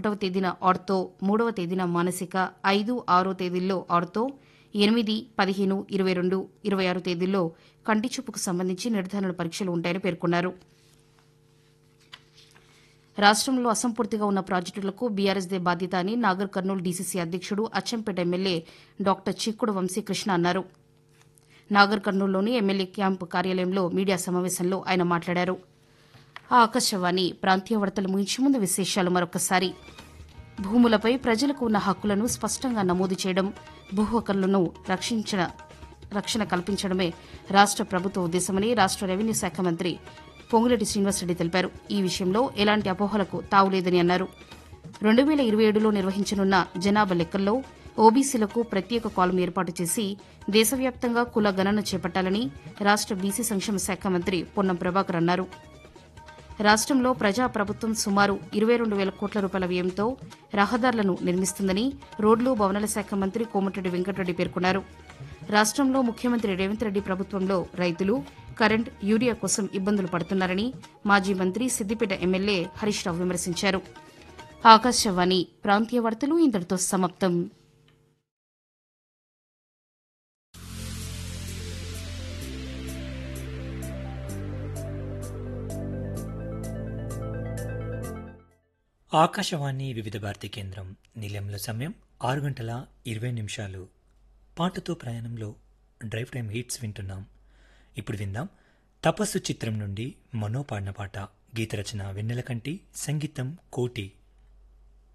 ఒకటవ తేదీన ఆర్తో మూడవ తేదీన మానసిక ఐదు ఆరో తేదీల్లో ఆర్తో ఎనిమిది పదిహేను ఇరవై రెండు ఇరవై ఆరు తేదీల్లో కంటి చూపుకు సంబంధించి నిర్ధారణ పరీక్షలు ఉంటాయని పేర్కొన్నారు రాష్ట్రంలో అసంపూర్తిగా ఉన్న ప్రాజెక్టులకు బీఆర్ఎస్దే బాధ్యత అని నాగర్ కర్నూలు డీసీసీ అధ్యక్షుడు అచ్చంపేట ఎమ్మెల్యే డాక్టర్ చిక్కుడు వంశీకృష్ణ అన్నారు నాగర్ కర్నూలులోని ఎమ్మెల్యే క్యాంపు కార్యాలయంలో మీడియా సమావేశంలో ఆయన మాట్లాడారు ఆ ఆకాశవాణి ప్రాంతీయ వార్తలు ముగించే ముందు విశేషాలు మరొకసారి భూములపై ప్రజలకు ఉన్న హక్కులను స్పష్టంగా నమోదు చేయడం భూ హక్కులను రక్షించిన రక్షణ కల్పించడమే రాష్ట ప్రభుత్వ ఉద్దేశమని రాష్ట రెవెన్యూ శాఖ మంత్రి పొంగులేటి శ్రీనివాసరెడ్డి తెలిపారు ఈ విషయంలో ఎలాంటి అపోహలకు తావులేదని అన్నారు రెండు వేల ఇరవై ఏడులో నిర్వహించనున్న జనాభా లెక్కల్లో ఓబీసీలకు ప్రత్యేక కాలం ఏర్పాటు చేసి దేశవ్యాప్తంగా కుల గణన చేపట్టాలని రాష్ట బీసీ సంక్షేమ శాఖ మంత్రి పొన్నం ప్రభాకర్ అన్నారు రాష్ట్రంలో ప్రజా ప్రభుత్వం సుమారు ఇరవై రెండు వేల కోట్ల రూపాయల వ్యయంతో రహదారులను నిర్మిస్తుందని రోడ్లు భవనాల శాఖ మంత్రి కోమటిరెడ్డి వెంకటరెడ్డి పేర్కొన్నారు రాష్ట్రంలో ముఖ్యమంత్రి రేవంత్ రెడ్డి ప్రభుత్వంలో రైతులు కరెంట్ యూరియా కోసం ఇబ్బందులు పడుతున్నారని మాజీ మంత్రి సిద్దిపేట ఎమ్మెల్యే హరీష్ రావు విమర్శించారు ఆకాశవాణి ప్రాంతీయ వార్తలు ఇంతటితో సమాప్తం ఆకాశవాణి వివిధ భారతి కేంద్రం నిలయంలో సమయం ఆరు గంటల ఇరవై నిమిషాలు పాటతో ప్రయాణంలో డ్రైవ్ టైం హిట్స్ వింటున్నాం ఇప్పుడు విందాం తపస్సు చిత్రం నుండి మనో పాడిన పాట గీత రచన వెన్నెలకంటి సంగీతం కోటి